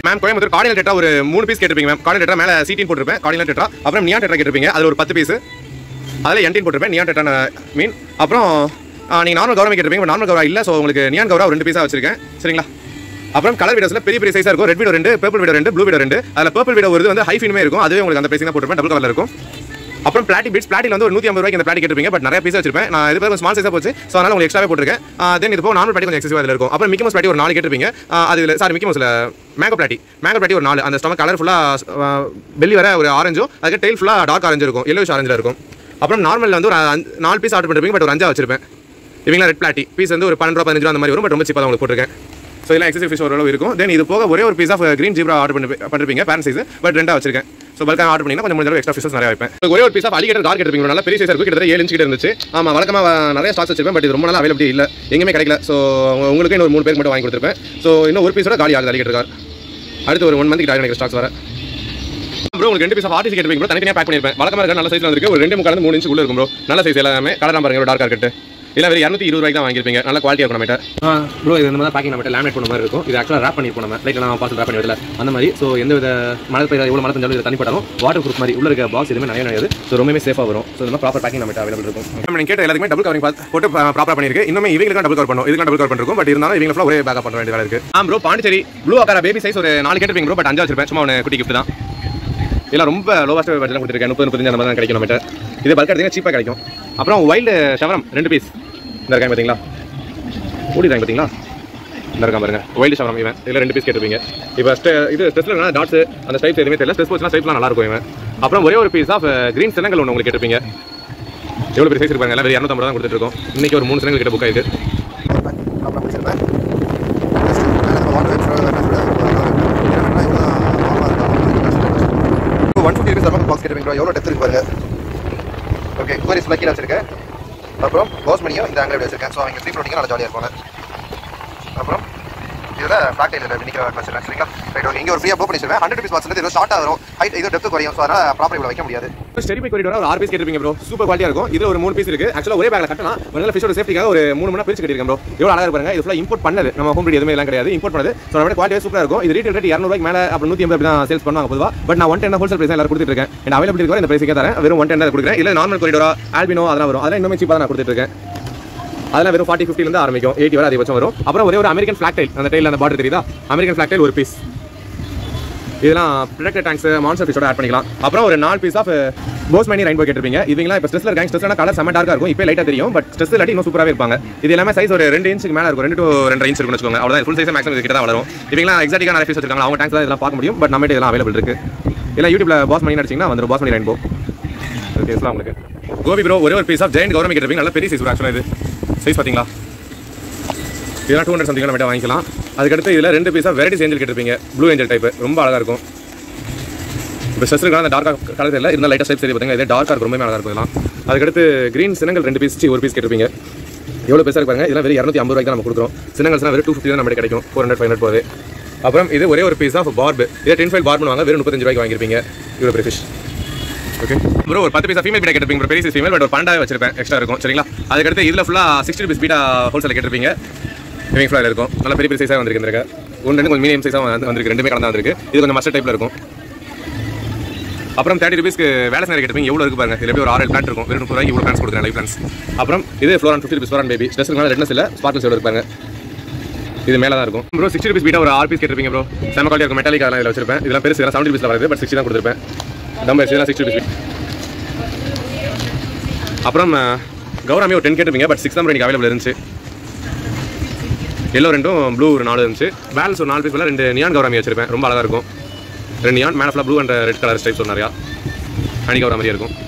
Ma'am Coimbatore cardinal tetra ஒரு மூணு piece கேட்டிருப்பீங்க மேம் கார்டினல் டெட்ரா மேலே சீட்டின் போட்டிருப்பேன் கார்டினல் டெட்ரா அப்புறம் நியான் டெட்ரா கேட்டிருப்பீங்க அதில் ஒரு பத்து பீஸ் அதில் என்டின் போட்டிருப்பேன் நியான் டெட்ரா மீன் அப்புறம் நீங்கள் நார்மல் கௌரவம் கேட்டிருப்பீங்க நார்மல் கௌரவா இல்லை ஸோ உங்களுக்கு நியான் கௌரவா ரெண்டு பீஸாக வச்சிருக்கேன் சரிங்களா அப்புறம் கலர் வீடியோஸ்ல பெரிய பெரிய சைஸாக இருக்கும் ரெட் வீடியோ ரெண்டு பர்பிள் வீடியோ ரெண்டு ப்ளூ வீடியோ ரெண்டு அதில் பர்பிள் வீடியோ வருது வந்து ஹைஃபினுமே இருக்கும் அதுவே உங்களுக்கு அந்த பிரைசிங் தான் போட்டிருப்பேன் டபுள் கலர் இருக்கும் அப்புறம் பிளாட்டி பீட்ஸ் பிளாட்டில் வந்து ஒரு நூற்றி ஐம்பது ரூபாய்க்கு இந்த பிளாட்டி கேட்டிருப்பீங்க பட் நிறைய பீஸ் வச்சிருப்பேன் நான் இது கொஞ்சம் ஸ்மால் சைஸாக போச்சு ஸோ அதனால உங்களுக்கு எக்ஸ்ட்ராவே போட்டிருக்கேன் தென் இது போக நார்மல் பிளாட்டி கொஞ்சம் எக்ஸசிவ் அதில் இருக்கும் அப்புறம் மிக்கி மோஸ் பிளாட்டி ஒரு நாலு கேட்டிருப்பீங்க ஆஹ் அது சாரி மிக்கி மோஸில் மேங்கோ பிளாட்டி மேங்கோ பிளாட்டி ஒரு நாலு அந்த ஸ்டமக் கலர் ஃபுல்லாக பெல்லி வர ஒரு ஆரஞ்சும் அதுக்கு டெயில் ஃபுல்லாக டார்க் ஆரஞ்சு இருக்கும் எல்லோஷ் ஆரஞ்சில் இருக்கும் அப்புறம் நார்மலில் வந்து ஒரு அஞ்சு- நாலு பீஸ் ஆர்டர் பண்ணிருப்பீங்க பட் ஒரு அஞ்சா வச்சிருப்பேன் இவங்களா ரெட் பிளாட்டி பீஸ் வந்து ஒரு பன்னெண்டு ரூபா பதினஞ்சு ரூபா அந்த மாதிரி வரும் பட் ரொம்ப சீப்பாக தான் உங்களுக்கு போட்டிருக்கேன் ஸோ இதெல்லாம் எக்ஸசிவ் ஃபிஷ் ஓரளவு இருக்கும் தென் இது போக ஒரே ஒரு piece of green zebra order பண்ணி பண்ணிருப்பீங்க பேரன் சைஸ் பட் ரெண்டா வச்சிருக்கேன் ஸோ பல்காக ஆர்டர் பண்ணிங்கன்னா கொஞ்சம் முடிஞ்ச எக்ஸ்ட்ரா ஃபிஷஸ் நிறைய வைப்பேன் இப்போ ஒரே ஒரு பீஸ் ஆஃப் அலிகேட்டர் கார் கேட்டிருப்பீங்க நல்ல பெரிய சைஸ் இருக்கும் கிட்டத்தட்ட ஏழு இன்ச் கிட்ட இருந்துச்சு ஆமாம் வழக்கமாக நிறைய ஸ்டாக்ஸ் வச்சிருப்பேன் பட் இது ரொம்ப நாள் அவைலபிலிட்டி இல்லை எங்கேயுமே கிடைக்கல ஸோ உங்களுக்கு இன்னொரு மூணு பேருக்கு மட்டும் வாங்கி கொடுத்துருப்பேன் ஸோ இன்னும் ஒரு பீஸோட காலி ஆகுது அலிகேட்டர் கார் அடுத்து ஒரு ஒன் மந்த் கிட்ட எனக்கு ஸ்டாக்ஸ் வர ப்ரோ உங்களுக்கு ரெண்டு பீஸ் ஆஃப் ஆர்டிசி கேட்டிருப்பீங்க bro. தனித்தனியாக பேக் பண்ணிருப்பேன் வழக்கமாக இருக்க நல்ல சைஸ்ல இருக்கு ஒரு ரெண்டு முக்கால் மூணு இன்ச் உள்ள இருக்கும் ப்ரோ நல்ல சைஸ் எல்லாமே கலர் பாருங்க டார்க் கட்டு இல்லை வெறும் இரநூத்தி இருபது ரூபாய்க்கு தான் வாங்கியிருப்பீங்க நல்ல குவாலிட்டி இருக்கும் நம்மகிட்ட ப்ரோ இது இந்த மாதிரி பேக்கிங் நம்ம லேமினேட் பண்ண மாதிரி இருக்கும் இது ஆக்சுவலாக ரேப் பண்ணிருப்போம் நம்ம லைக் நான் பார்சல் ரேப் பண்ணி வரல அந்த மாதிரி ஸோ எந்த வித மழை பெய்ய எவ்வளோ மழை பெஞ்சாலும் இது தண்ணி பட்டாலும் வாட்டர் ப்ரூஃப் மாதிரி உள்ள இருக்க பாக்ஸ் எதுவுமே நிறைய நிறையாது ஸோ ரொம்பவே சேஃபாக வரும் ஸோ இந்த மாதிரி ப்ராப்பர் பேக்கிங் நம்ம அவைலபிள் இருக்கும் நம்ம நீங்க கேட்ட எல்லாத்துக்குமே டபுள் கவரிங் பார்த்து போட்டு ப்ராப்பராக பண்ணிருக்கு இன்னுமே இவங்களுக்கு டபுள் கவர் பண்ணும் இதுக்கு டபுள் கவர் பண்ணிருக்கும் பட் இருந்தாலும் இவங்க ஃபுல்லாக ஒரே பேக்கப் பண்ண வேண்டியதா இருக்கு ஆ bro Pondicherry blue acara baby size ஒரு நாலு கேட்டிருப்பீங்க ப்ரோ பட் அஞ்சா வச்சிருப்பேன் சும்மா ஒன்று குட்டி கிஃப்ட் தான் இதெல்லாம் ரொம்ப லோவஸ்ட் பட்ஜெட் கொடுத்துருக்கேன் முப்பது முப்பத்தஞ்சு அந்த மாதிரி தான் கிடைக்கும் நம்மகிட்ட இது பல்க் எடுத்தீங்கன்னா சீப்பாக கிடைக்கும் அப்புறம் வைல்டு ஷவரம் ரெண்டு பீஸ் இந்த இருக்காங்க பார்த்தீங்களா ஓடிதாங்க பார்த்தீங்களா இந்த இருக்கான் பாருங்க வைல்டு ஷவரம் இவன் இதில் ரெண்டு பீஸ் கேட்டிருப்பீங்க இப்போ ஸ்டெ இது ஸ்டெஸ்ல டாட்ஸ் அந்த ஸ்டைப்ஸ் எதுவுமே தெரியல ஸ்டெஸ் போச்சுன்னா ஸ்டைப்லாம் நல்லா இருக்கும் இவன் அப்புறம் ஒரே ஒரு பீஸ் ஆஃப் கிரீன் சின்னங்கள் ஒன்று உங்களுக்கு கேட்டிருப்பீங்க எவ்வளோ பெரிய சைஸ் இருப்பாங்க எல்லாம் வெறும் இரநூத்தம்பது தான் கொடுத்துட்டு இருக்கோம் இன்னைக்கு ஒரு மூணு சின்னங்கள் கிட்ட புக் ஆயிருக்கு அப்புறம் பிடிச்சிருப்பேன் Just மேலே நம்ம water waves வேறு வேறு ஒன் ஃபிஃப்டி ருபீஸ் அப்புறம் பாக்ஸ் கேட்டுருப்பீங்க எவ்வளோ டெப்த் இருக்கு பாருங்க ஓகே குவரிஸ் கீழே வச்சிருக்கேன் அப்புறம் பாஸ் மணியும் இந்த ஆங்கிள் வச்சிருக்கேன் ஸோ அவங்க ஃப்ரீ ஃப்ளோட்டிங்க நல்லா ஜாலியாக இருப்பாங்க அப்புறம் இதில் ஃபிளாக் டைல் நிற்க வச்சிருக்கேன் சரிங்களா ரைட் ஓகே இங்கே ஒரு ஃப்ரீயாக புக் பண்ணி வச்சிருக்கேன் ஹண்ட்ரட் ருபீஸ் பாக்ஸ் வந்து இது ஷார்ட்டாக வரும் ஹைட் இது டெப்த் குறையும் ஸோ அதனால் ப்ராப்பர் இவ்வளோ வைக்க முடியாது ஸ்டெரிபிக் கொரிடோர ஒரு ஆறு பீஸ் கேட்டிருப்பீங்க ப்ரோ சூப்பர் குவாலிட்டியாக இருக்கும் இதுல ஒரு மூணு பீஸ் இருக்கு ஆக்சுவலாக ஒரே பேக்ல கட்டலாம் ஒரு நல்ல ஃபிஷோட சேஃப்டிக்காக ஒரு மூணு மணி பிரிச்சு கட்டிருக்கேன் ப்ரோ எவ்வளோ அழகாக பாருங்க இது ஃபுல்லாக இம்போர்ட் பண்ணது நம்ம ஹோம் எதுவுமே எல்லாம் கிடையாது இம்போர்ட் பண்ணது ஸோ நம்ம குவாலிட்டி சூப்பராக இருக்கும் இது ரீட்டெயில் ரேட் இரநூறுவாய்க்கு மேலே அப்புறம் நூற்றி ஐம்பது தான் சேல்ஸ் பண்ணுவாங்க பொதுவாக பட் நான் ஒன் டென் ஹோல்சேல் பிரைஸ் எல்லாரும் கொடுத்துட்டு இருக்கேன் அண்ட் அவைலபிலிட்டி இருக்கும் இந்த பிரைஸுக்கே தரேன் வெறும் ஒன் டென் தான் கொடுக்குறேன் இல்லை நார்மல் கொரிடோரா ஆல்பினோ அதெல்லாம் வரும் அதெல்லாம் இன்னுமே சீப்பாக நான் கொடுத்துட்டு இருக்கேன் அதெல்லாம் வெறும் ஃபார்ட்டி ஃபிஃப்டிலேருந்து ஆரம்பிக்கும் எயிட்டி வரை அதிகபட்சம் வரும் அப்புறம் ஒரே ஒரு அமெரிக்கன் ஃபிளாக் டைல் அந்த டைல் அந்த பார்டர் தெரியுதா அமெரிக்கன் ஃபிளாக் டைல் ஒரு பீஸ் இதெல்லாம் ப்ரொடக்டர் டேங்க்ஸ் மான்சர் பீஸோட ஆட் பண்ணிக்கலாம் அப்புறம் ஒரு நாலு piece of boesemani rainbow கேட்டிருப்பீங்க இவங்கலாம் இப்போ ஸ்ட்ரெஸ்ல இருக்காங்க ஸ்ட்ரெஸ்லாம் கலர் செம்ம டார்க்காக இருக்கும் இப்போ லைட்டாக தெரியும் பட் ஸ்ட்ரெஸ் இல்லாட்டி இன்னும் சூப்பராகவே இருப்பாங்க இது எல்லாமே சைஸ் ஒரு ரெண்டு இன்ச்சுக்கு மேலே இருக்கும் ரெண்டு டு ரெண்டு இன்ச் இருக்கும்னு வச்சுக்கோங்க அவ்வளோ ஃபுல் சைஸ் மேக்ஸிமம் கிட்ட தான் வளரும் இவங்கலாம் எக்ஸாக்டாக நிறைய ஃபீஸ் வச்சிருக்காங்க அவங்க டேங்க்ஸ் இதெல்லாம் பார்க்க முடியும் பட் நம்ம இதெல்லாம் அவைலபிள் இருக்கு இல்லை யூடியூப்ல பாஸ் மணி அடிச்சிங்கன்னா வந்துடும் பாஸ் மணி ரெயின்போ ஓகே சொல்லலாம் உங்களுக்கு கோபி ப்ரோ ஒரே ஒரு பீஸ் ஆஃப் ஜெயண்ட் கவர்மெண்ட் கேட்டிருப்பீங்க நல்ல பெரிய சைஸ் ஆக்சுவலாக இது சைஸ் பார்த்தீங்களா இதெல்லாம் டூ ஹண்ட்ரட் சம்திங் நம்ம வாங்கிக்கலாம் அதுக்கடுத்து இதில் ரெண்டு பீஸாக வெரைட்டிஸ் ஏஞ்சல் கேட்டிருப்பீங்க ப்ளூ ஏஞ்சல் டைப் ரொம்ப அழகாக இருக்கும் இப்போ ஸ்ட்ரெஸ்ஸுக்கான அந்த டார்க்காக கலர் தெரியல இருந்தால் லைட்டாக டைப் சரி பார்த்தீங்கன்னா இதே டார்க்காக இருக்கும் ரொம்ப அழகாக இருக்கும் இதெல்லாம் அதுக்கடுத்து க்ரீன் சின்னங்கள் ரெண்டு பீஸ் ஒரு பீஸ் கேட்டிருப்பீங்க எவ்வளோ பெருசாக இருப்பாங்க இதெல்லாம் வெறும் இரநூத்தி ஐம்பது ரூபாய்க்கு தான் நம்ம கொடுக்குறோம் சின்னங்கள்ஸ்லாம் வெறும் டூ ஃபிஃப்டி தான் நம்மளுக்கு கிடைக்கும் ஃபோர் ஹண்ட்ரட் ஃபைவ் ஹண்ட்ரட் போகுது அப்புறம் இது ஒரே ஒரு பீஸ் ஆஃப் பார்பு இதே டென் ஃபைவ் பார்பு வாங்க வெறும் முப்பத்தஞ்சு ரூபாய்க்கு வாங்கியிருப்பீங்க இவ்வளோ பெரிய ஃபிஷ் ஓகே ப்ரோ ஒரு பத்து பீஸா ஃபீமேல் பீடா கேட்டிருப்பீங்க bro. பெரிய சைஸ் ஃபீமேல் பட் ஒரு பன்னெண்டாவே வச்சிருப்பேன் எக்ஸ்ட்ரா இருக்கும் சரிங்களா அதுக்கடுத்து இதில் ஃபுல்லாக சிக்ஸ்டி ருபீஸ் பீடா ஹோல்சேல் கேட்டிருப்பீங்க இவங்க ஃபுல்லாக இருக்கும் நல்ல பெரிய பெரிய சைஸாக வந்திருக்கு இந்த ஒன்று ரெண்டு கொஞ்சம் மீடியம் சைஸாக வந்திருக்கு ரெண்டுமே கலந்து வந்திருக்கு இது கொஞ்சம் மஸ்டர் டைப்பில் இருக்கும் அப்புறம் தேர்ட்டி ருபீஸ்க்கு வேலை நேரம் கேட்டிருப்பீங்க எவ்வளோ இருக்கு பாருங்க இதில் எப்படி ஒரு ஆறு பிளான் இருக்கும் வெறும் முப்பது ரூபாய்க்கு இவ்வளோ பிளான்ஸ் கொடுக்குறேன் லைஃப் பிளான்ஸ் அப்புறம் இது flowerhorn fifty rupees flowerhorn baby stress மேலே ரெட்னஸ் இல்லை ஸ்பார்க்கிள்ஸ் எவ்வளோ இருப்பாங்க இது மேலே தான் இருக்கும் ப்ரோ சிக்ஸ்டி ருபீஸ் பீட்டா ஒரு ஆறு பீஸ் கேட்டிருப்பீங்க ப்ரோ செம குவாலிட்டி இருக்கும் மெட்டாலிக் அதெல்லாம் இதில் வச்சிருப்பேன் இதெல்லாம் பெருசு இதெல்லாம் செவன்டி ருபீஸில் வருது பட் சிக்ஸ்டி தான் கொடுத்துருப்பேன் நம்ம இதெல்லாம் சிக்ஸ்டி ருபீஸ் அப்புறம் அஹ், கௌராமி ஒரு டென் கேட்டிருப்பீங்க பட் சிக்ஸ் தான் எனக்கு அவைலபிள் இருந்துச்சு எல்லோ ரெண்டும் ப்ளூ ஒரு நாலு இருந்துச்சு பேலன்ஸ் ஒரு நாலு பீஸ் ரெண்டு நியான் கௌராமி வச்சிருப்பேன் ரொம்ப அழகாக இருக்கும் ரெண்டு நியான் மேலே ஃபுல்லாக blue and red colour stripes ஒரு நிறையா அணி கௌரா மாதிரியே இருக்கும்